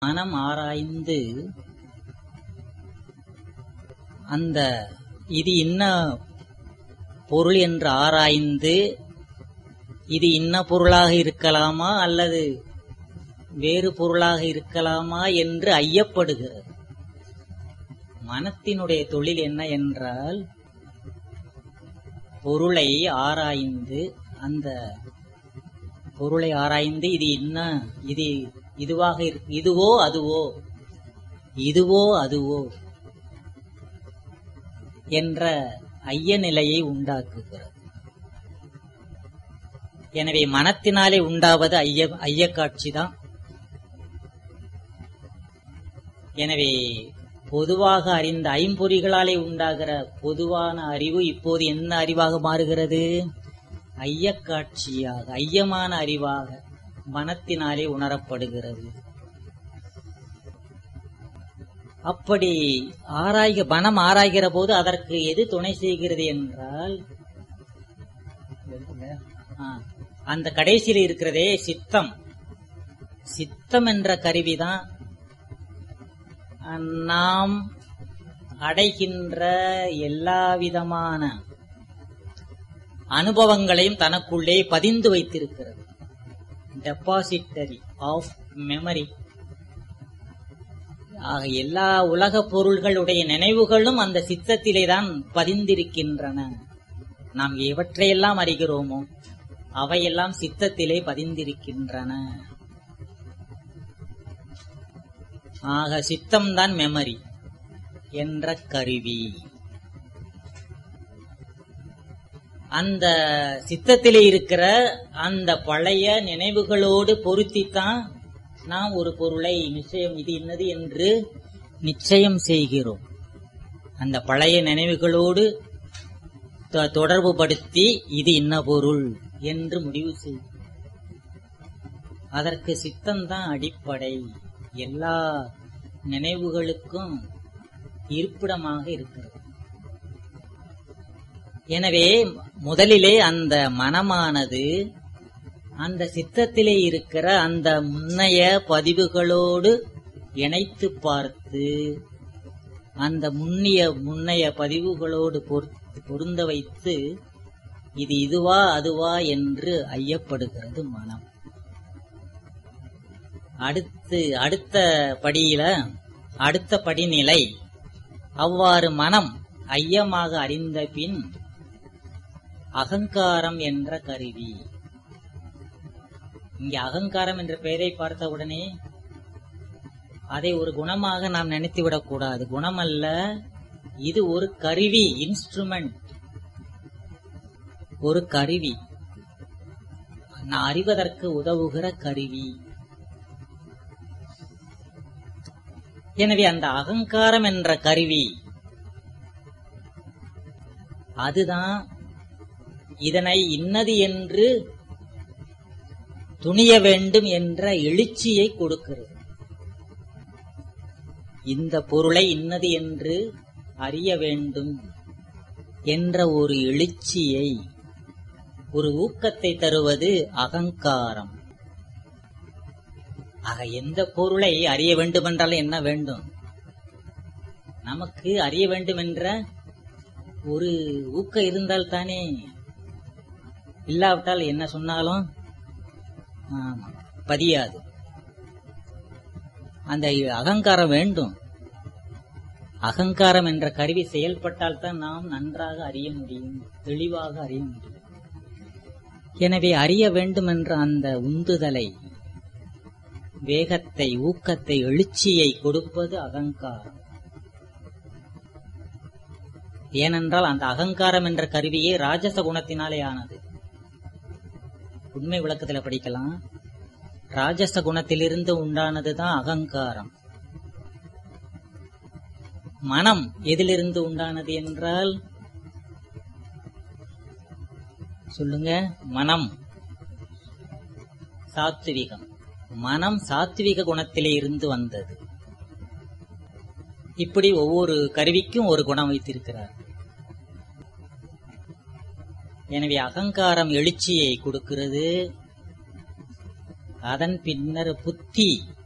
மனம் ஆராய்ந்து அந்த இது இன்ன பொருள் என்று ஆராய்ந்து இது இன்ன பொருளாக இருக்கலாமா அல்லது வேறு பொருளாக இருக்கலாமா என்று ஐயப்படுகிறது மனத்தினுடைய தொழில் என்ன என்றால் பொருளை ஆராய்ந்து அந்த பொருளை ஆராய்ந்து இது என்ன இது இதுவாக இருக்கு இதுவோ அதுவோ இதுவோ அதுவோ என்ற ஐய நிலையை உண்டாக்குகிறது எனவே மனத்தினாலே உண்டாவது ஐய ஐயக்காட்சி தான் எனவே பொதுவாக அறிந்த ஐம்பொறிகளாலே உண்டாகிற பொதுவான அறிவு இப்போது என்ன அறிவாக மாறுகிறது ஐயக்காட்சியாக ஐயமான அறிவாக மனத்தினாலே உணரப்படுகிறது அப்படி ஆராய்க மனம் ஆராய்கிற போது அதற்கு எது துணை செய்கிறது என்றால் ஆ, அந்த கடைசியில் இருக்கிறதே சித்தம் சித்தம் என்ற கருவிதான் நாம் அடைகின்ற எல்லா விதமான அனுபவங்களையும் தனக்குள்ளே பதிந்து வைத்திருக்கிறது டெபாசிட்டரி ஆஃப் மெமரி ஆக எல்லா உலக பொருள்களுடைய நினைவுகளும் அந்த சித்தத்திலே தான் பதிந்திருக்கின்றன நாம் எவற்றையெல்லாம் அறிகிறோமோ அவையெல்லாம் சித்தத்திலே பதிந்திருக்கின்றன ஆக சித்தம்தான் மெமரி என்ற கருவி அந்த சித்தத்திலே இருக்கிற அந்த பழைய நினைவுகளோடு பொருத்தித்தான் நாம் ஒரு பொருளை நிச்சயம் இது இன்னது என்று நிச்சயம் செய்கிறோம் அந்த பழைய நினைவுகளோடு தொ- தொடர்பு படுத்தி இது இன்ன பொருள் என்று முடிவு செய் அதற்கு சித்தம்தான் அடிப்படை எல்லா நினைவுகளுக்கும் இருப்பிடமாக இருக்கிறது எனவே முதலிலே அந்த மனமானது அந்த சித்தத்திலே இருக்கிற அந்த முன்னைய பதிவுகளோடு இணைத்து பார்த்து அந்த முன்னிய முன்னைய பதிவுகளோடு பொருத்- பொருந்த வைத்து இது இதுவா அதுவா என்று ஐயப்படுகிறது மனம் அடுத்து அடுத்த படியில அடுத்த படிநிலை அவ்வாறு மனம் ஐயமாக அறிந்த பின் அகங்காரம் என்ற கருவி இங்கே அகங்காரம் என்ற பெயரை பார்த்த உடனே அதை ஒரு குணமாக நாம் நினைத்து விடக்கூடாது குணம் அல்ல இது ஒரு கருவி இன்ஸ்ட்ருமெண்ட் ஒரு கருவி நான் அறிவதற்கு உதவுகிற கருவி எனவே அந்த அகங்காரம் என்ற கருவி அதுதான் இதனை இன்னது என்று துணிய வேண்டும் என்ற எழுச்சியை கொடுக்கிறது இந்த பொருளை இன்னது என்று அறிய வேண்டும் என்ற ஒரு எழுச்சியை ஒரு ஊக்கத்தை தருவது அகங்காரம் ஆக எந்த பொருளை அறிய வேண்டுமென்றால் என்ன வேண்டும் நமக்கு அறிய வேண்டும் என்ற ஒரு ஊக்கம் இருந்தால் தானே இல்லாவிட்டால் என்ன சொன்னாலும் ஆமா, பதியாது அந்த அகங்காரம் வேண்டும் அகங்காரம் என்ற கருவி செயல்பட்டால் தான் நாம் நன்றாக அறிய முடியும் தெளிவாக அறிய முடியும் எனவே அறிய வேண்டும் என்ற அந்த உந்துதலை வேகத்தை ஊக்கத்தை எழுச்சியை கொடுப்பது அகங்காரம் ஏனென்றால் அந்த அகங்காரம் என்ற கருவியே ராஜச குணத்தினாலே ஆனது உண்மை விளக்கத்தில் படிக்கலாம் ராஜச குணத்திலிருந்து உண்டானதுதான் அகங்காரம் மனம் எதிலிருந்து உண்டானது என்றால் சொல்லுங்க மனம் சாத்விகம் மனம் சாத்விக குணத்திலே இருந்து வந்தது இப்படி ஒவ்வொரு கருவிக்கும் ஒரு குணம் வைத்திருக்கிறார் எனவே அகங்காரம் எழுச்சியை கொடுக்கிறது அதன் பின்னர் புத்தி